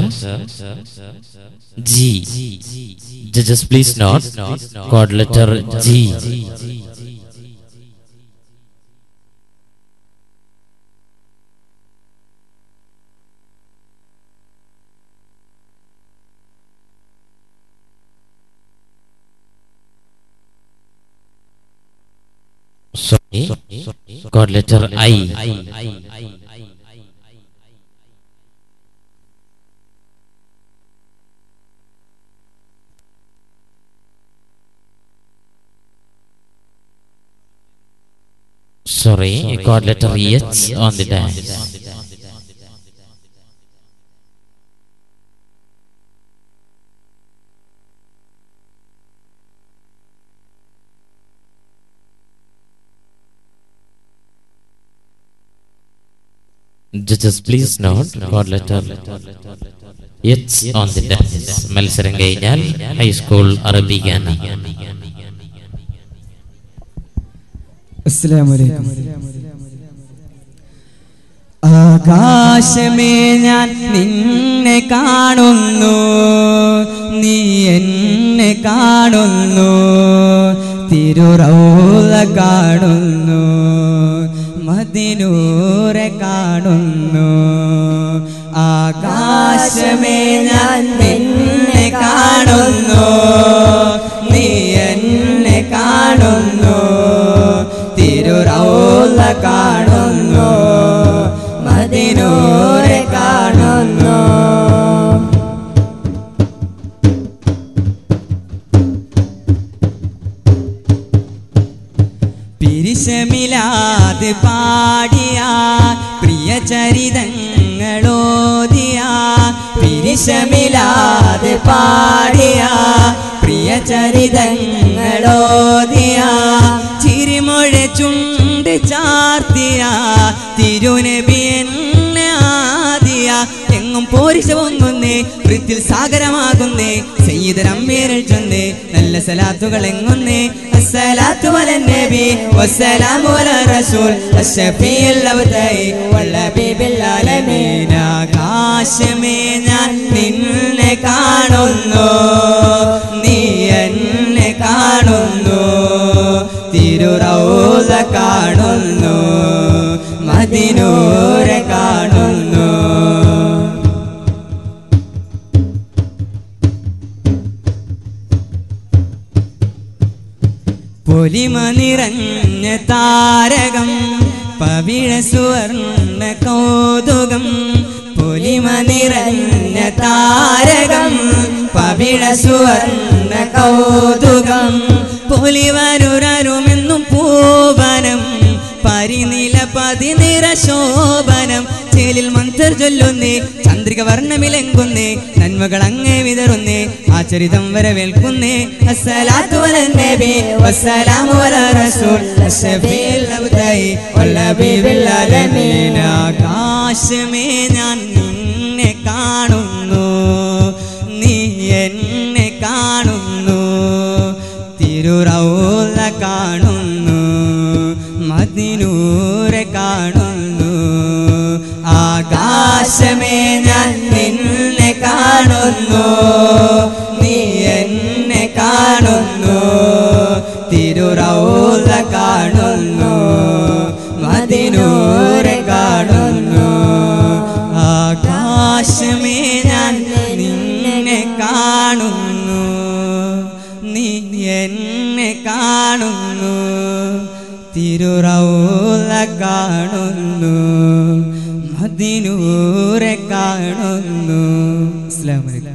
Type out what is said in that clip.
G. Judges, please note. Code letter G. Sorry. Code letter I. Sorry, code letter H on the dash. Judges, please note, code letter H on the dash. മത്സരം കഴിഞ്ഞാൽ high school അറബിക്കാണ് അസ്സലാമലൈക്കും ആകാശമേ ഞാൻ നിന്നെ കാണുന്നു നീ എന്നെ കാണുന്നു തിരുറൗല കാണുന്നു മദിനൂരെ കാണുന്നു ആകാശമേ ഞാൻ നിന്നെ കാണുന്നു നീ എന്നെ കാണുന്നു തിരുറൗല കാണുന്നു മദിനൂരെ കാണുന്നു പിരിശമിലാത് പാടിയ പ്രിയ ചരിതങ്ങളോദിയ പിരിശമിലാത് പാടിയ പ്രിയ ചരിതങ്ങളോദിയ ചിരിമൊഴ ചുണ്ട് ചാർത്തിയ തിരുനബി എന്നെ ആദിയ എങ്ങും പോരിശ പൊങ്ങുന്നേ വൃത്തിൽ സാഗരമാകുന്നേ സയ്യിദരമ്മേരൽ ചൊന്നേ നല്ല സലാത്തുകൾ എങ്ങുന്നേ الصلاة على النبي والسلام على الرسول الشفيع الأبدعي والحبيب العالمين ആകാശമേ ഞാൻ നിന്നെ കാണുന്നു നീ എന്നെ കാണുന്നു തിരുറൗല കാണുന്നു മദിനൂരെ കാണുന്നു പൊലിമ നിറഞ്ഞ താരകം പവിഴ സുവർണ കൗതുകം പൊലിമ നിറഞ്ഞ താരകം പവിഴ സുവർണ കൗതുകം പൊലിവരുരരുമെന്നും പൂവനം പരിനില പതിനിറ ശോഭനം ചേലിൽ മന്ത്രർ ചൊല്ലുന്നേ ചന്ദ്രിക വർണ്ണമിലെങ്കുന്നേ നന്മകൾ അങ്ങേ വിതറുന്നേ ആചരിതം വരവേൽക്കുന്നേ അസ്സലാത്തു അല നബി വസ്സലാമു അല റസൂൽ അസ്സഫീൽ അബ്ദായി വല്ലബീബിൽ ആലമീൻ ആകാശമേ ഞാൻ നിന്നെ കാണുന്നു നീ എന്നെ കാണുന്നു തിരുറൗല കാണുന്നു മദിനൂരെ കാണുന്നു ആകാശമേ ഞാൻ നിന്നെ കാണുന്നു നീ എന്നെ കാണുന്നു തിരുറൗല കാണുന്നു മദിനൂരെ കാണുന്നു ആകാശമേ ഞാൻ നിന്നെ കാണുന്നു നീ എന്നെ കാണുന്നു തിരുറൗല കാണുന്നു മദിനൂരെ കാണുന്നു അസ്സലാമു അലൈക്കും